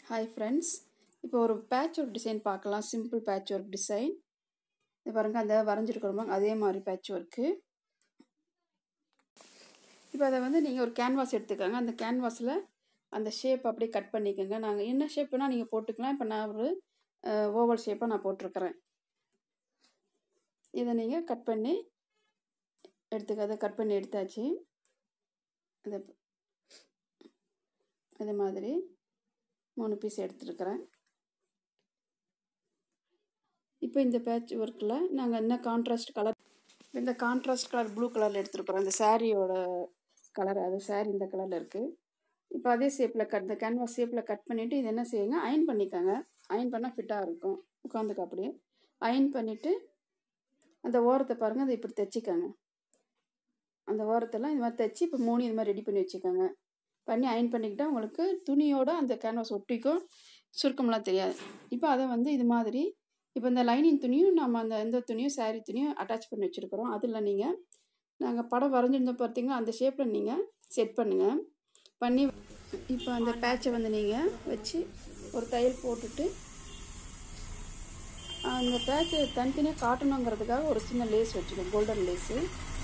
hi friends இப்போ ஒரு patch work design பார்க்கலாம் சிம்பிள் பேட்ச் ஒர்க் டிசைன் இது பாருங்கள் அந்த வரைஞ்சிருக்கிறோமா அதே மாதிரி பேட்ச் ஒர்க்கு இப்போ அதை வந்து நீங்கள் ஒரு கேன்வாஸ் எடுத்துக்கோங்க அந்த கேன்வாஸில் அந்த ஷேப் அப்படியே கட் பண்ணிக்கோங்க நாங்கள் என்ன ஷேப்னா நீங்கள் போட்டுக்கலாம் இப்போ நான் ஒரு ஓவல் ஷேப்பாக நான் போட்டிருக்கிறேன் இதை நீங்கள் கட் பண்ணி எடுத்துக்க அதை கட் பண்ணி எடுத்தாச்சு அதை இது மாதிரி மூணு பீஸ் எடுத்துருக்கிறேன் இப்போ இந்த பேட்ச் ஒர்க்கில் நாங்கள் என்ன கான்ட்ராஸ்ட் கலர் இந்த கான்ட்ராஸ்ட் கலர் ப்ளூ கலரில் எடுத்துருக்குறோம் அந்த சாரியோட கலர் அது சாரி இந்த கலரில் இருக்குது இப்போ அதே ஷேப்பில் கட் இந்த கேன்வாஸ் ஷேப்பில் கட் பண்ணிவிட்டு இது என்ன செய்யுங்க அயன் பண்ணிக்கோங்க அயன் பண்ணால் ஃபிட்டாக இருக்கும் உட்காந்துக்க அப்படியே அயன் பண்ணிவிட்டு அந்த ஓரத்தை பாருங்கள் அதை இப்படி தைச்சிக்கோங்க அந்த ஓரத்தெல்லாம் இது மாதிரி தைச்சி இப்போ மூணு இது மாதிரி ரெடி பண்ணி வச்சுக்கோங்க பண்ணி அயன் பண்ணிக்கிட்டால் உங்களுக்கு துணியோட அந்த கேன்வாஸ் ஒட்டிக்கும் சுருக்கம்லாம் தெரியாது இப்போ அதை வந்து இது மாதிரி இப்போ இந்த லைனிங் துணியும் நம்ம அந்த எந்த துணியும் சாரீ துணியும் அட்டாச் பண்ணி வச்சுருக்குறோம் அதில் நீங்கள் நாங்கள் படம் வரைஞ்சிருந்தோம் பார்த்தீங்கன்னா அந்த ஷேப்பில் நீங்கள் செட் பண்ணுங்கள் பண்ணி இப்போ அந்த பேட்சை வந்து நீங்கள் வச்சு ஒரு தையல் போட்டுட்டு அந்த பேட்சை தனித்தனியாக காட்டணுங்கிறதுக்காக ஒரு சின்ன லேஸ் வச்சுக்கோங்க கோல்டன் லேஸு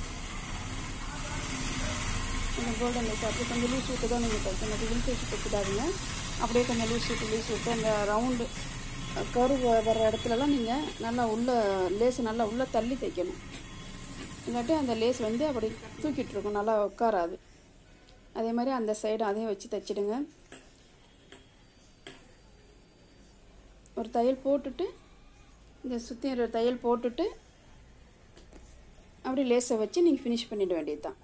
இந்த கோல்டன் லேஸ் அப்படி கொஞ்சம் லூஸ் விட்டு தான் நீங்கள் தைக்கணும் அது இழுத்து வச்சு தைச்சிடாதீங்க அப்படியே கொஞ்சம் லூஸ் விட்டு லூஸ் விட்டு அந்த ரவுண்டு கரு வர இடத்துலலாம் நீங்கள் நல்லா உள்ள லேஸ் நல்லா உள்ளே தள்ளி தைக்கணும் இல்லாட்டி அந்த லேஸ் வந்து அப்படி தூக்கிட்டு இருக்கும் நல்லா உட்காராது அதே மாதிரி அந்த சைடு அதையும் வச்சு தைச்சிடுங்க ஒரு தையல் போட்டுட்டு இந்த சுற்றி ஒரு தையல் போட்டுட்டு அப்படி லேஸை வச்சு நீங்கள் ஃபினிஷ் பண்ணிட வேண்டியது தான்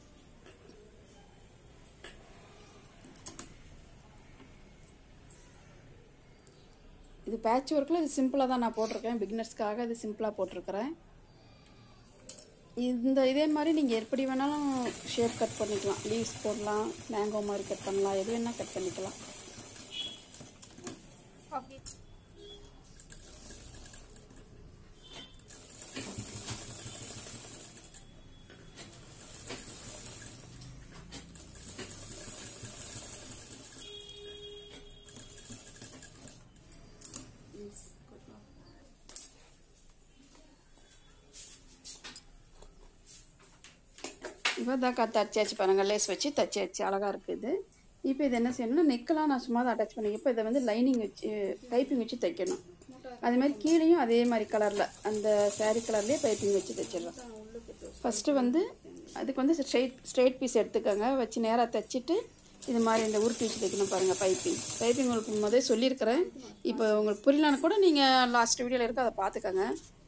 இது பேட்ச் ஒர்க்கில் இது சிம்பிளாக தான் நான் போட்டிருக்கேன் பிகினர்ஸ்க்காக இது சிம்பிளாக போட்டிருக்கிறேன் இந்த இதே மாதிரி நீங்கள் எப்படி வேணாலும் ஷேப் கட் பண்ணிக்கலாம் லீவ்ஸ் போடலாம் மேங்கோ மாதிரி கட் பண்ணலாம் எது வேணால் கட் பண்ணிக்கலாம் இப்போ தாக்கா தச்சாச்சு பாருங்கள் லேஸ் வச்சு தச்சாச்சு அழகாக இருக்குது இப்போ இது என்ன செய்யணும்னா நெக்கெல்லாம் நான் சும்மா தான் அட்டாச் பண்ணி இப்போ இதை வந்து லைனிங் வச்சு பைப்பிங் வச்சு தைக்கணும் அதே மாதிரி கீழேயும் அதே மாதிரி கலரில் அந்த சாரீ கலர்லேயே பைப்பிங் வச்சு தைச்சிடலாம் ஃபஸ்ட்டு வந்து அதுக்கு வந்து ஸ்ட்ரெயிட் ஸ்ட்ரெயிட் பீஸ் எடுத்துக்கோங்க வச்சு நேராக தைச்சிட்டு இது மாதிரி இந்த உருட்டி வச்சு தைக்கணும் பாருங்கள் பைப்பிங் பைப்பிங் உங்களுக்கு முதலே சொல்லியிருக்கிறேன் இப்போ உங்களுக்கு புரியலான்னு கூட நீங்கள் லாஸ்ட் வீடியோவில் இருக்க அதை பார்த்துக்கோங்க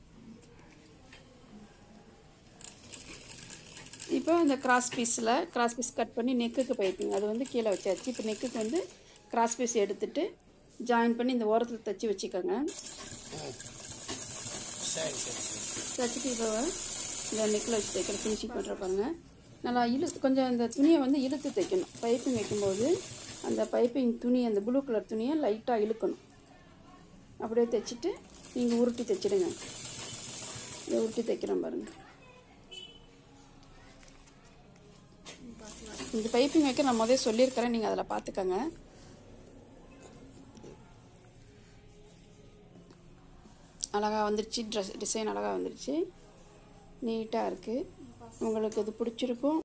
இப்போ இந்த கிராஸ் பீஸில் கிராஸ் பீஸ் கட் பண்ணி நெக்குக்கு பைப்பிங் அது வந்து கீழே வச்சாச்சு இப்போ நெக்குக்கு வந்து கிராஸ் பீஸ் எடுத்துட்டு ஜாயின் பண்ணி இந்த ஓரத்தில் தைச்சி வச்சுக்கோங்க தைச்சிட்டு இப்போ இந்த நெக்கில் வச்சு தைக்கிற ஃபினிஷிங் பண்ணுற பாருங்க நல்லா இழுத்து கொஞ்சம் அந்த துணியை வந்து இழுத்து தைக்கணும் பைப்பிங் வைக்கும்போது அந்த பைப்பிங் துணி அந்த ப்ளூ கலர் துணியை லைட்டாக இழுக்கணும் அப்படியே தைச்சிட்டு நீங்கள் உருட்டி தைச்சிடுங்க இதை உருட்டி தைக்கிறோம் பாருங்கள் இந்த பைப்பிங் வைக்க நான் முதல்ல சொல்லியிருக்கிறேன் நீங்கள் அதில் பார்த்துக்கோங்க அழகாக வந்துருச்சு ட்ரெஸ் டிசைன் அழகாக வந்துருச்சு நீட்டாக இருக்குது உங்களுக்கு இது பிடிச்சிருக்கும்